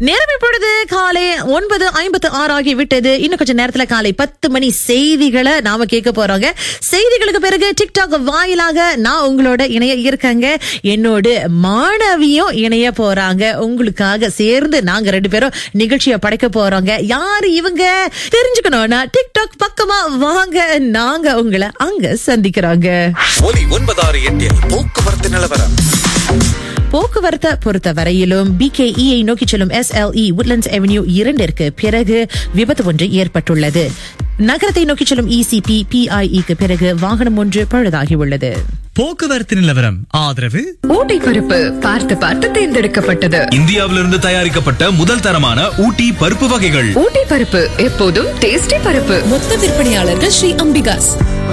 நேரம் இப்பொழுது காலை ஒன்பது ஐம்பத்து ஆறு ஆகி விட்டது இன்னும் கொஞ்சம் நேரத்துல காலை பத்து மணி செய்திகளை நாம கேட்க போறோங்க செய்திகளுக்கு பிறகு டிக்டாக் வாயிலாக நான் உங்களோட இணைய இருக்கேங்க என்னோடு மாணவியும் இணைய போறாங்க உங்களுக்காக சேர்ந்து நாங்க ரெண்டு பேரும் நிகழ்ச்சியை படைக்க போறோங்க யாரு இவங்க தெரிஞ்சுக்கணும்னா டிக்டாக் பக்கமா வாங்க நாங்க உங்களை அங்க சந்திக்கிறோங்க ஒலி ஒன்பதாறு எட்டில் போக்குவரத்து நிலவரம் போக்குவரத்தை பொறுத்த வரையிலும் பிகேஇயை நோக்கி செல்லும் எஸ்எல்இ உட்லண்ட்ஸ் அவென்யூ இரண்டிற்கு பிறகு விபத்து ஒன்று ஏற்பட்டுள்ளது நகரத்தை நோக்கி செல்லும் இசிபி பிஐஇக்கு பிறகு வாகனம் ஒன்று பழுதாகி உள்ளது போக்குவரத்து நிலவரம் ஆதரவு ஊட்டி பருப்பு பார்த்து பார்த்து தேர்ந்தெடுக்கப்பட்டது இந்தியாவிலிருந்து தயாரிக்கப்பட்ட முதல் தரமான ஊட்டி பருப்பு வகைகள் ஊட்டி பருப்பு எப்போதும் டேஸ்டி பருப்பு மொத்த விற்பனையாளர்கள் ஸ்ரீ அம்பிகாஸ்